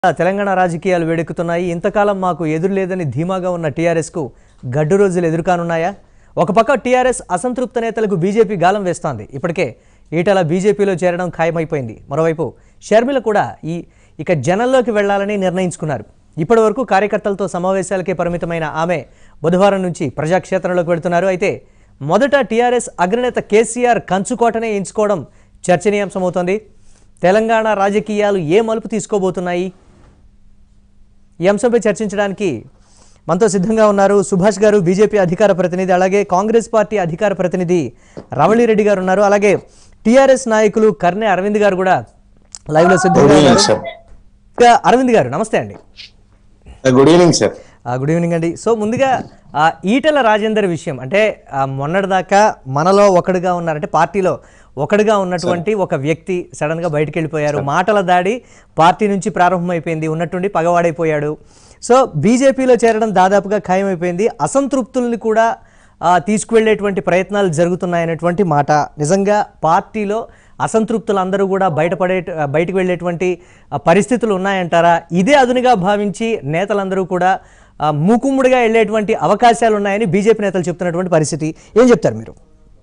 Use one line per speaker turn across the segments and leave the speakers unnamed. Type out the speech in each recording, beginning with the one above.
తెలంగాణ రాజకీయాలు వేడెక్కుతున్నాయి ఇంతకాలం మాకు ఎదురు లేదని ధీమాగా ఉన్న టీఆర్ఎస్కు గడ్డు రోజులు ఎదురుకానున్నాయా ఒక పక్క టీఆర్ఎస్ అసంతృప్త నేతలకు బీజేపీ గాలం వేస్తోంది ఇప్పటికే ఈటల బీజేపీలో చేరడం ఖాయమైపోయింది మరోవైపు షర్మిల కూడా ఈ ఇక జనంలోకి వెళ్లాలని నిర్ణయించుకున్నారు ఇప్పటి వరకు కార్యకర్తలతో సమావేశాలకే పరిమితమైన ఆమె బుధవారం నుంచి ప్రజాక్షేత్రంలోకి వెళుతున్నారు అయితే మొదట టీఆర్ఎస్ అగ్రనేత కేసీఆర్ కంచుకోటనే ఎంచుకోవడం చర్చనీయాంశమవుతోంది తెలంగాణ రాజకీయాలు ఏ మలుపు తీసుకోబోతున్నాయి ఈ అంశంపై చర్చించడానికి మనతో సిద్ధంగా ఉన్నారు సుభాష్ గారు బీజేపీ అధికార ప్రతినిధి అలాగే కాంగ్రెస్ పార్టీ అధికార ప్రతినిధి రవళిరెడ్డి గారు ఉన్నారు అలాగే టీఆర్ఎస్ నాయకులు కర్నె అరవింద్ గారు కూడా లైవ్లో సిద్ధంగా ఉన్నారు
సార్
ఇంకా అరవింద్ గారు నమస్తే అండి
గుడ్ ఈవినింగ్ సార్
ఆ, గుడ్ ఈవినింగ్ అండి సో ముందుగా ఆ, ఈటెల రాజేందర్ విషయం అంటే ఆ, మొన్నటిదాకా మనలో ఒకడుగా ఉన్నారంటే పార్టీలో ఒకడుగా ఉన్నటువంటి ఒక వ్యక్తి సడన్గా బయటికి వెళ్ళిపోయారు మాటల దాడి పార్టీ నుంచి ప్రారంభమైపోయింది ఉన్నట్టుండి పగవాడైపోయాడు సో బీజేపీలో చేరడం దాదాపుగా ఖాయమైపోయింది అసంతృప్తుల్ని కూడా ఆ, తీసుకువెళ్ళేటువంటి ప్రయత్నాలు జరుగుతున్నాయనేటువంటి మాట నిజంగా పార్టీలో అసంతృప్తులందరూ కూడా బయటపడే బయటకు వెళ్ళేటువంటి ఆ, పరిస్థితులు ఉన్నాయంటారా ఇదే అదునుగా భావించి నేతలందరూ కూడా ఆ, మూకుమ్ముడిగా వెళ్ళేటువంటి అవకాశాలు ఉన్నాయని బీజేపీ నేతలు చెప్తున్నటువంటి పరిస్థితి ఏం చెప్తారు మీరు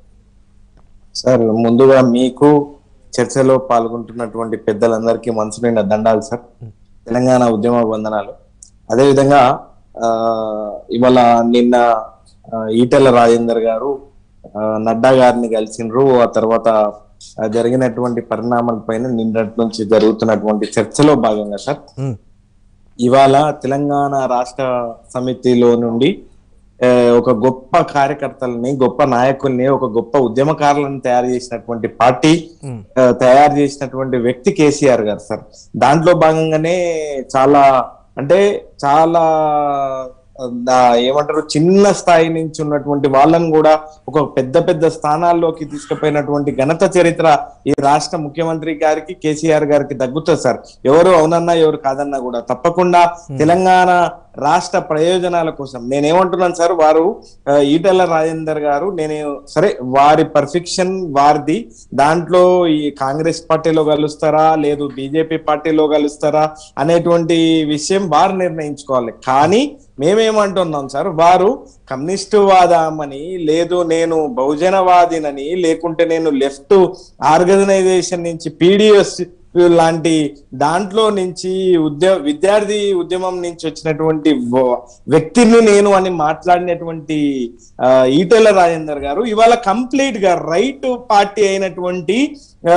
సార్ ముందుగా మీకు చర్చలో పాల్గొంటున్నటువంటి పెద్దలందరికీ మనసు నిండా దండాలు సార్ తెలంగాణ ఉద్యమ వందనాలు అదేవిధంగా ఆ, ఇవాళ నిన్న ఆ, ఈటెల రాజేందర్ గారు ఆ, నడ్డా గారిని కలిసిండ్రు ఆ తర్వాత ఆ, జరిగినటువంటి పరిణామాల పైన నిన్నటి నుంచి జరుగుతున్నటువంటి చర్చలో భాగంగా సార్
ఉమ్,
ఇవాళ తెలంగాణ రాష్ట్ర సమితిలో నుండి ఆ, ఒక గొప్ప కార్యకర్తలని గొప్ప నాయకుల్ని ఒక గొప్ప ఉద్యమకారులను తయారు చేసినటువంటి పార్టీ
ఉమ్,
ఆ, తయారు చేసినటువంటి వ్యక్తి కేసీఆర్ గారు సార్ దాంట్లో భాగంగానే చాలా అంటే చాలా ఆ, దా- ఏమంటారు చిన్న స్థాయి నుంచి ఉన్నటువంటి వాళ్ళని కూడా ఒక పెద్ద పెద్ద స్థానాల్లోకి తీసుకుపోయినటువంటి ఘనత చరిత్ర ఈ రాష్ట్ర ముఖ్యమంత్రి గారికి కేసీఆర్ గారికి దగ్గుతుంది సార్ ఎవరు అవునన్నా ఎవరు కాదన్నా కూడా తప్పకుండా తెలంగాణ రాష్ట్ర ప్రయోజనాల కోసం నేనేమంటున్నాను సార్ వారు ఆ, ఈటెల రాజేందర్ గారు నేను సరే వారి పర్ఫెక్షన్ వారిది దాంట్లో ఈ కాంగ్రెస్ పార్టీలో కలుస్తారా లేదు బీజేపీ పార్టీలో కలుస్తారా అనేటువంటి విషయం వారు నిర్ణయించుకోవాలి కానీ మేమేమంటున్నాం సార్ వారు కమ్యూనిస్టు వాదామని లేదు నేను బహుజనవాదినని లేకుంటే నేను లెఫ్ట్ ఆర్గనైజేషన్ నుంచి పీడిఎస్ లాంటి దాంట్లో నుంచి ఉద్య విద్యార్థి ఉద్యమం నుంచి వచ్చినటువంటి వ- వ్యక్తిని నేను అని మాట్లాడినటువంటి ఆ, ఈటెల రాజేందర్ గారు ఇవాళ కంప్లీట్ గా రైట్ పార్టీ అయినటువంటి ఆ,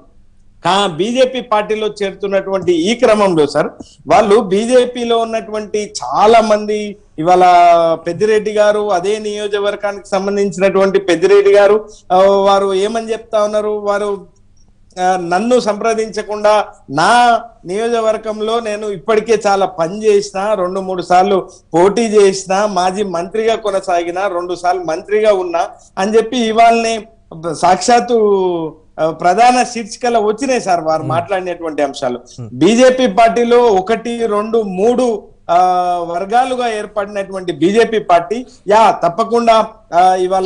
కా బీజేపీ పార్టీలో చేరుతున్నటువంటి ఈ క్రమంలో సార్ వాళ్ళు బీజేపీలో ఉన్నటువంటి చాలా మంది ఇవాళ పెద్దిరెడ్డి గారు అదే నియోజకవర్గానికి సంబంధించినటువంటి పెద్దిరెడ్డి గారు ఆ, వారు ఏమని చెప్తా ఉన్నారు వారు ఆ, నన్ను సంప్రదించకుండా నా నియోజకవర్గంలో నేను ఇప్పటికే చాలా పని చేసిన రెండు మూడు సార్లు పోటీ చేసిన మాజీ మంత్రిగా కొనసాగిన రెండు సార్లు మంత్రిగా ఉన్నా అని చెప్పి ఇవాళనే సాక్షాత్తు ఆ, ప్రధాన శీర్షికలు వచ్చినాయి సార్ వారు మాట్లాడినటువంటి అంశాలు బీజేపీ పార్టీలో ఒకటి రెండు మూడు ఆ వర్గాలుగా ఏర్పడినటువంటి బీజేపీ పార్టీ యా తప్పకుండా ఆ, ఇవాళ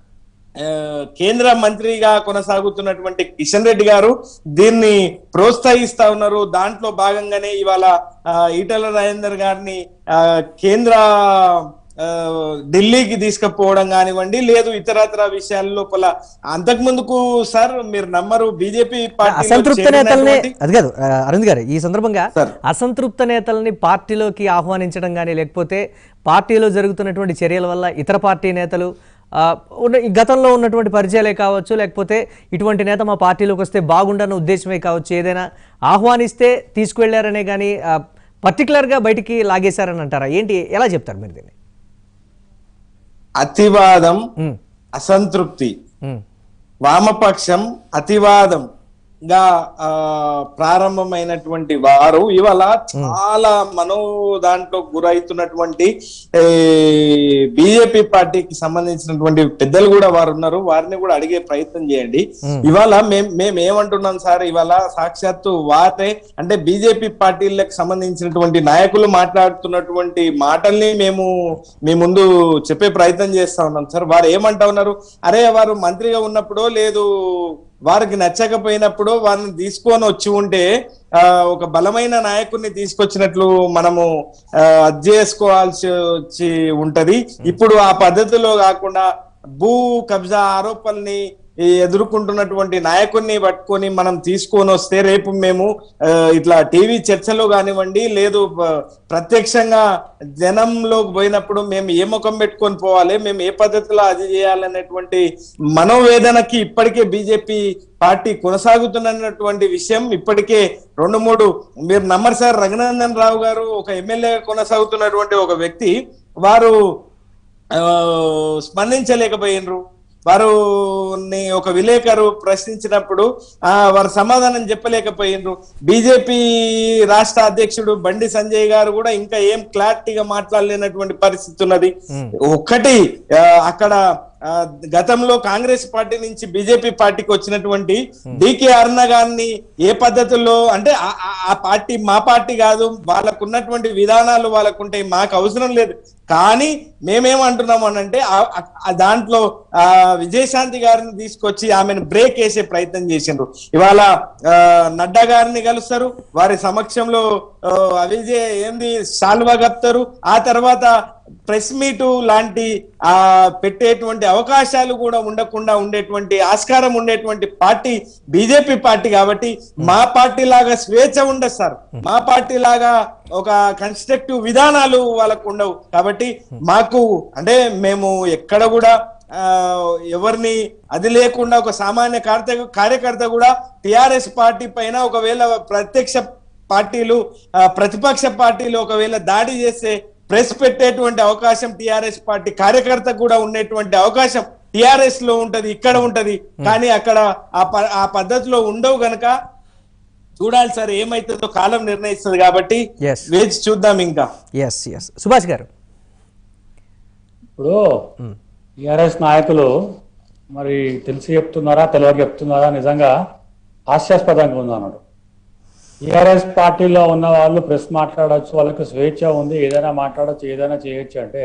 ఆ, కేంద్ర మంత్రిగా కొనసాగుతున్నటువంటి కిషన్ రెడ్డి గారు దీన్ని ప్రోత్సహిస్తా ఉన్నారు దాంట్లో భాగంగానే ఇవాళ ఆ, ఈటల రాజేందర్ గారిని ఆ, కేంద్ర ఆ, ఢిల్లీకి తీసుకుపోవడం కానివ్వండి లేదు ఇతరత్ర విషయాల లోపల అంతకు ముందుకు సార్ మీరు నమ్మరు బీజేపీ
అసంతృప్త నేతల్ని అది కాదు ఆ, అరవింద్ గారు ఈ సందర్భంగా
సార్.
అసంతృప్త నేతల్ని పార్టీలోకి ఆహ్వానించడం కానీ లేకపోతే పార్టీలో జరుగుతున్నటువంటి చర్యల వల్ల ఇతర పార్టీ నేతలు ఆ, ఉన్న- ఈ గతంలో ఉన్నటువంటి పరిచయాలే కావచ్చు లేకపోతే ఇటువంటి నేత మా పార్టీలోకి వస్తే బాగుండన్న ఉద్దేశమే కావచ్చు ఏదైనా ఆహ్వానిస్తే తీసుకువెళ్ళారనే కానీ పర్టికులర్గా బయటికి లాగేశారని అంటారా ఏంటి ఎలా చెప్తారు మీరు దీన్ని
అతివాదం
ఉమ్,
అసంతృప్తి
ఉమ్,
వామపక్షం అతివాదం గా ఆ, ప్రారంభమైనటువంటి వారు ఇవాళ చాలా మనో దాంట్లో గురైతున్నటువంటి బీజేపీ పార్టీకి సంబంధించినటువంటి పెద్దలు కూడా వారు ఉన్నారు వారిని కూడా అడిగే ప్రయత్నం చేయండి ఇవాళ మేం మేము ఏమంటున్నాం సార్ ఇవాళ సాక్షాత్తు వారే అంటే బీజేపీ పార్టీలకు సంబంధించినటువంటి నాయకులు మాట్లాడుతున్నటువంటి మాటల్ని మేము మీ ముందు చెప్పే ప్రయత్నం చేస్తా ఉన్నాం సార్ వారు ఏమంటా ఉన్నారు అరే వారు మంత్రిగా ఉన్నప్పుడో లేదు వారికి నచ్చకపోయినప్పుడు వారిని తీసుకొని వచ్చి ఉంటే ఆ, ఒక బలమైన నాయకుడిని తీసుకొచ్చినట్లు మనము ఆ, అది చేసుకోవాల్సి వచ్చి ఉంటది ఇప్పుడు ఆ పద్ధతిలో కాకుండా భూ కబ్జా ఆరోపణల్ని ఈ ఎదుర్కొంటున్నటువంటి నాయకుడిని పట్టుకొని మనం తీసుకొని వస్తే రేపు మేము ఆ, ఇట్లా టీవీ చర్చలో కానివ్వండి లేదు ప- ప్రత్యక్షంగా జనంలోకి పోయినప్పుడు మేము ఏ ముఖం పెట్టుకొని పోవాలి మేము ఏ పద్ధతిలో అది చేయాలనేటువంటి మనోవేదనకి ఇప్పటికే బీజేపీ పార్టీ కొనసాగుతున్నటువంటి విషయం ఇప్పటికే రెండు మూడు మీరు నమ్మరు సార్ రఘునందన్ రావు గారు ఒక ఎమ్మెల్యే కొనసాగుతున్నటువంటి ఒక వ్యక్తి వారు ఆ, స్పందించలేకపోయినరు వారు ని ఒక విలేకరు ప్రశ్నించినప్పుడు ఆ వారు సమాధానం చెప్పలేకపోయినరు బీజేపీ రాష్ట్ర అధ్యక్షుడు బండి సంజయ్ గారు కూడా ఇంకా ఏం క్లారిటీగా మాట్లాడలేనటువంటి పరిస్థితి ఉన్నది ఒక్కటి ఆ, అక్కడ ఆ, గతంలో కాంగ్రెస్ పార్టీ నుంచి బీజేపీ పార్టీకి వచ్చినటువంటి డికే అరుణ గారిని ఏ పద్ధతుల్లో అంటే ఆ- ఆ- ఆ పార్టీ మా పార్టీ కాదు వాళ్ళకు ఉన్నటువంటి విధానాలు వాళ్ళకు ఉంటాయి మాకు అవసరం లేదు కానీ మేమేమంటున్నాం అనంటే ఆ- ఆ- ఆ దాంట్లో ఆ విజయశాంతి గారిని తీసుకొచ్చి ఆమెను బ్రేక్ వేసే ప్రయత్నం చేసిండ్రు ఇవాళ ఆ, నడ్డా గారిని కలుస్తారు వారి సమక్షంలో ఆ, అవిజయ్ ఏంది సాల్వా కప్తారు ఆ తర్వాత ప్రెస్ మీట్ లాంటి ఆ పెట్టేటువంటి అవకాశాలు కూడా ఉండకుండా ఉండేటువంటి ఆస్కారం ఉండేటువంటి పార్టీ బీజేపీ పార్టీ కాబట్టి మా పార్టీ లాగా స్వేచ్ఛ ఉండదు సార్ మా పార్టీ లాగా ఒక కన్స్ట్రక్టివ్ విధానాలు వాళ్ళకు ఉండవు కాబట్టి మాకు అంటే మేము ఎక్కడ కూడా ఆ, ఎవరిని అది లేకుండా ఒక సామాన్య కార్య కార్యకర్త కూడా టిఆర్ఎస్ పార్టీ పైన ఒకవేళ ప్రత్యక్ష పార్టీలు ఆ, ప్రతిపక్ష పార్టీలు ఒకవేళ దాడి చేస్తే ప్రెస్ పెట్టేటువంటి అవకాశం టిఆర్ఎస్ పార్టీ కార్యకర్తకు కూడా ఉండేటువంటి అవకాశం టిఆర్ఎస్ లో ఉంటది ఇక్కడ ఉంటది కానీ అక్కడ ఆ ప- ఆ పద్ధతిలో ఉండవు గనక చూడాలి సార్ ఏమైతుందో కాలం నిర్ణయిస్తుంది కాబట్టి
Yes.
వేచి చూద్దాం ఇంకా
ఎస్ ఎస్ సుభాష్ గారు
ఇప్పుడు టిఆర్ఎస్ నాయకులు మరి తెలిసి చెప్తున్నారా తెలియక చెప్తున్నారా నిజంగా హాస్యాస్పదంగా ఉంది అన్నాడు టిఆర్ఎస్ పార్టీలో ఉన్న వాళ్ళు ప్రెస్ మాట్లాడచ్చు వాళ్ళకి స్వేచ్ఛ ఉంది ఏదైనా మాట్లాడచ్చు ఏదైనా చేయొచ్చు అంటే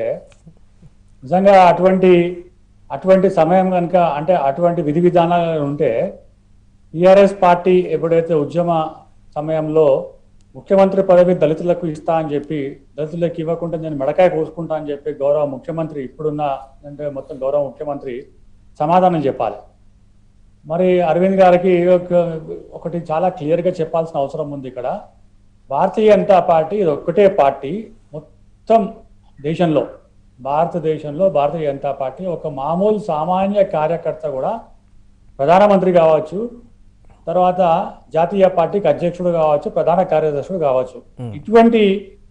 నిజంగా అటువంటి అటువంటి సమయం కనుక అంటే అటువంటి విధి విధానాలు ఉంటే టిఆర్ఎస్ పార్టీ ఎప్పుడైతే ఉద్యమ సమయంలో ముఖ్యమంత్రి పదవి దళితులకు ఇస్తా అని చెప్పి దళితులకు ఇవ్వకుండా నేను మెడకాయ కోసుకుంటా అని చెప్పి గౌరవ ముఖ్యమంత్రి ఇప్పుడున్న అంటే మొత్తం గౌరవ ముఖ్యమంత్రి సమాధానం చెప్పాలి మరి అరవింద్ గారికి ఒక- ఒకటి చాలా క్లియర్గా చెప్పాల్సిన అవసరం ఉంది ఇక్కడ భారతీయ జనతా పార్టీ ఇది ఒక్కటే పార్టీ మొత్తం దేశంలో భారతదేశంలో భారతీయ జనతా పార్టీ ఒక మామూలు సామాన్య కార్యకర్త కూడా ప్రధానమంత్రి కావచ్చు తర్వాత జాతీయ పార్టీకి అధ్యక్షుడు కావచ్చు ప్రధాన కార్యదర్శుడు కావచ్చు ఇటువంటి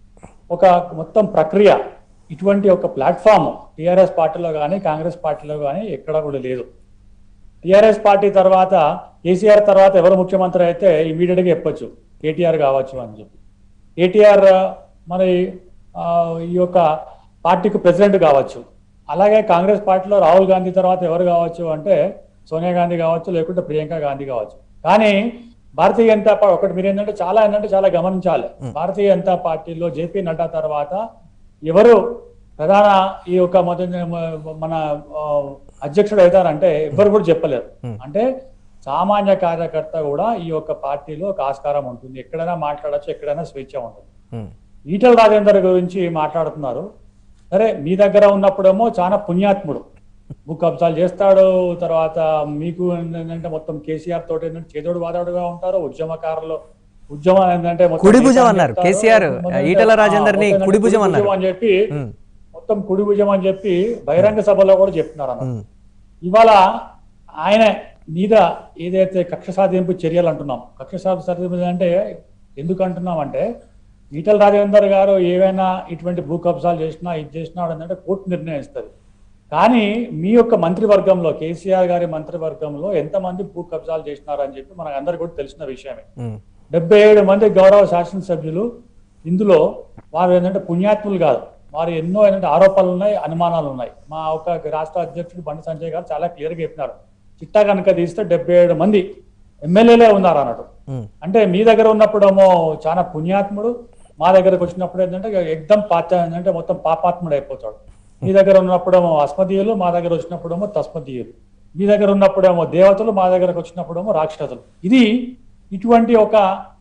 ఒక మొత్తం ప్రక్రియ ఇటువంటి ఒక ప్లాట్ఫామ్ టిఆర్ఎస్ పార్టీలో కానీ కాంగ్రెస్ పార్టీలో కానీ ఎక్కడ కూడా లేదు టిఆర్ఎస్ పార్టీ తర్వాత కేసీఆర్ తర్వాత ఎవరు ముఖ్యమంత్రి అయితే ఇమీడియట్ గా చెప్పొచ్చు కేటీఆర్ కావచ్చు అని చెప్పి కేటీఆర్ మరి ఆ, ఈ యొక్క పార్టీకి ప్రెసిడెంట్ కావచ్చు అలాగే కాంగ్రెస్ పార్టీలో రాహుల్ గాంధీ తర్వాత ఎవరు కావచ్చు అంటే సోనియా గాంధీ కావచ్చు లేకుంటే ప్రియాంక గాంధీ కావచ్చు కానీ భారతీయ జనతా పార్టీ ఒకటి మీరు ఏంటంటే చాలా ఏంటంటే చాలా గమనించాలి భారతీయ జనతా పార్టీలో జేపీ నడ్డా తర్వాత ఎవరు ప్రధాన ఈ యొక్క మొదటి మన ఆ, అధ్యక్షుడు అవుతారంటే ఎవరు కూడా చెప్పలేరు అంటే సామాన్య కార్యకర్త కూడా ఈ యొక్క పార్టీలో ఒక ఆస్కారం ఉంటుంది ఎక్కడైనా మాట్లాడచ్చు ఎక్కడైనా స్వేచ్ఛ ఉంటుంది
ఉమ్,
ఈటల రాజేందర్ గురించి మాట్లాడుతున్నారు సరే మీ దగ్గర ఉన్నప్పుడేమో చాలా పుణ్యాత్ముడు బుక్ కబ్జాలు చేస్తాడు తర్వాత మీకు ఏంటంటే మొత్తం కేసీఆర్ తోటి ఏంటంటే చేదోడు వాదాడుగా ఉంటారు ఉద్యమకారులు ఉద్యమం ఏంటంటే మొత్తం
కుడి భుజం
దేశాన్ని
అన్నారు.
చెప్తారు.
కేసీఆర్,
మొత్తం
ఈటల
ఏంటంటే,
రాజేందర్ని
ఆ, మొత్తం
కుడి భుజం అన్నారు.
అని చెప్పి
ఉమ్,
మొత్తం కుడి భుజం అని చెప్పి బహిరంగ సభలో కూడా చెప్తున్నారు అన్నమాట
ఉమ్,
ఇవాళ ఆయన మీద ఏదైతే కక్ష సాధింపు చర్యలు అంటున్నాం కక్ష సాధి- సాధింపు అంటే ఎందుకు అంటున్నాం అంటే ఈటల రాజేందర్ గారు ఏవైనా ఇటువంటి భూ కబ్జాలు చేసినా ఇది చేసినా అంటే కోర్టు నిర్ణయిస్తుంది కానీ మీ యొక్క మంత్రివర్గంలో కేసీఆర్ గారి మంత్రివర్గంలో ఎంతమంది భూ కబ్జాలు చేసినారని చెప్పి మనకు అందరికీ కూడా తెలిసిన విషయమే
ఉమ్,
డెబ్బై ఏడు మంది గౌరవ శాసనసభ్యులు ఇందులో వారు ఏంటంటే పుణ్యాత్ములు కాదు వారు ఎన్నో ఏంటంటే ఆరోపణలు ఉన్నాయి అనుమానాలు ఉన్నాయి మా ఒక రాష్ట్ర అధ్యక్షుడు బండి సంజయ్ గారు చాలా క్లియర్గా చెప్పినారు చిట్టా కనుక తీస్తే డెబ్బై ఏడు మంది ఎమ్మెల్యేలే ఉన్నారు అన్నట్టు
ఉమ్,
అంటే మీ దగ్గర ఉన్నప్పుడేమో చాలా పుణ్యాత్ముడు మా దగ్గరకు వచ్చినప్పుడు ఏంటంటే ఎగ్దం పాత ఏంటంటే మొత్తం పాపాత్ముడు అయిపోతాడు మీ దగ్గర ఉన్నప్పుడేమో అస్మదీయులు మా దగ్గర వచ్చినప్పుడేమో తస్మదీయులు మీ దగ్గర ఉన్నప్పుడేమో దేవతలు మా దగ్గరకు వచ్చినప్పుడేమో రాక్షసులు ఇది ఇటువంటి ఒక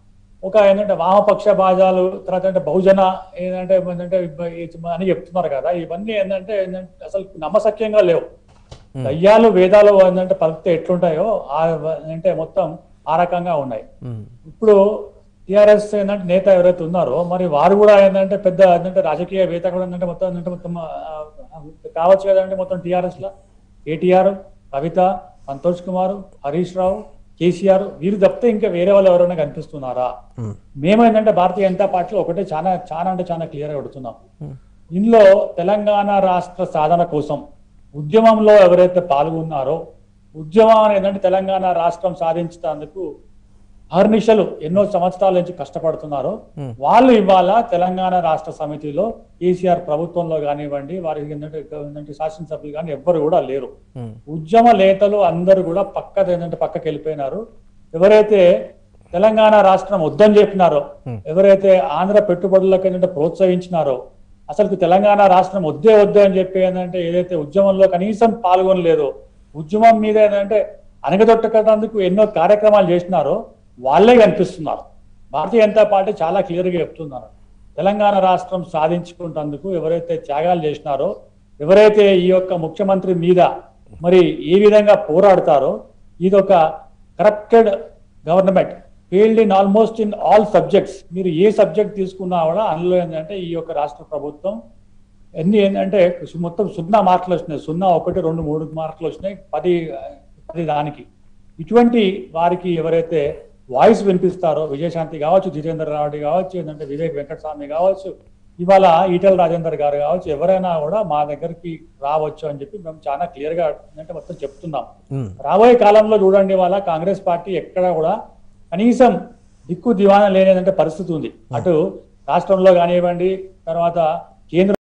ఒక ఏంటంటే వామపక్ష బాజాలు తర్వాత అంటే బహుజన ఏంటంటే ఏంటంటే అని చెప్తున్నారు కదా ఇవన్నీ ఏంటంటే ఏంటంటే అసలు నమ్మసక్యంగా లేవు దయ్యాలు వేదాలు ఏంటంటే పలికితే ఎట్లుంటాయో ఆ అంటే మొత్తం ఆ రకంగా ఉన్నాయి
ఉమ్,
ఇప్పుడు టిఆర్ఎస్ ఏంటంటే నేత ఎవరైతే ఉన్నారో మరి వారు కూడా ఏంటంటే పెద్ద ఏంటంటే రాజకీయ వేత కూడా ఏంటంటే మొత్తం ఏంటంటే మొత్తం ఆ, ఆ, కావచ్చు కదండి మొత్తం టిఆర్ఎస్ లో కేటీఆర్ కవిత సంతోష్ కుమార్ హరీష్ రావు కేసీఆర్ వీరు తప్పితే ఇంకా వేరే వాళ్ళు ఎవరైనా కనిపిస్తున్నారా
ఉమ్,
మేమేంటంటే భారతీయ జనతా పార్టీలో ఒకటే చాలా చాలా అంటే చాలా క్లియర్ గా అడుగుతున్నాం
ఉమ్,
ఇందులో తెలంగాణ రాష్ట్ర సాధన కోసం ఉద్యమంలో ఎవరైతే పాల్గొన్నారో ఉద్యమం ఏంటంటే తెలంగాణ రాష్ట్రం సాధించేందుకు అహర్నిశలు ఎన్నో సంవత్సరాల నుంచి కష్టపడుతున్నారో
Hmm.
వాళ్ళు ఇవాళ తెలంగాణ రాష్ట్ర సమితిలో కేసీఆర్ ప్రభుత్వంలో కానివ్వండి వారికి ఏంటంటే ఏంటంటే శాసనసభ్యులు కానీ ఎవ్వరు కూడా లేరు
ఉమ్,
ఉద్యమ నేతలు అందరూ కూడా పక్క ఏంటంటే పక్కకి వెళ్ళిపోయినారు ఎవరైతే తెలంగాణ రాష్ట్రం వద్దని చెప్పినారో
Hmm.
ఎవరైతే ఆంధ్ర పెట్టుబడులకు ఏంటంటే ప్రోత్సహించినారో అసలు తెలంగాణ రాష్ట్రం వద్దే వద్దే అని చెప్పి ఏంటంటే ఏదైతే ఉద్యమంలో కనీసం పాల్గొనలేదో ఉద్యమం మీద ఏంటంటే అనగదొట్టకందుకు ఎన్నో కార్యక్రమాలు చేసినారో వాళ్ళే కనిపిస్తున్నారు భారతీయ జనతా పార్టీ చాలా క్లియర్ గా చెప్తున్నారు తెలంగాణ రాష్ట్రం సాధించుకుంటందుకు ఎవరైతే త్యాగాలు చేసినారో ఎవరైతే ఈ యొక్క ముఖ్యమంత్రి మీద మరి ఏ విధంగా పోరాడతారో ఇది ఒక corrupted government failed in almost in all subjects మీరు ఏ సబ్జెక్ట్ తీసుకున్నా కూడా అందులో ఏంటంటే ఈ యొక్క రాష్ట్ర ప్రభుత్వం ఎన్ని ఏంటంటే మొత్తం సున్నా మార్కులు వచ్చినాయి సున్నా ఒకటి రెండు మూడు మార్కులు వచ్చినాయి పది పది దానికి ఇటువంటి వారికి ఎవరైతే వాయిస్ వినిపిస్తారో విజయశాంతి కావచ్చు జితేంద్ర రావుడి కావచ్చు ఏంటంటే వివేక్ వెంకటస్వామి కావచ్చు ఇవాళ ఈటెల రాజేందర్ గారు కావచ్చు ఎవరైనా కూడా మా దగ్గరికి రావచ్చు అని చెప్పి మేము చాలా క్లియర్ గా అంటే మొత్తం చెప్తున్నాం
ఉమ్,
రాబోయే కాలంలో చూడండి వాళ్ళ కాంగ్రెస్ పార్టీ ఎక్కడ కూడా కనీసం దిక్కు దివాణం లేనిదంటే పరిస్థితి ఉంది అటు రాష్ట్రంలో కానివ్వండి తర్వాత కేంద్ర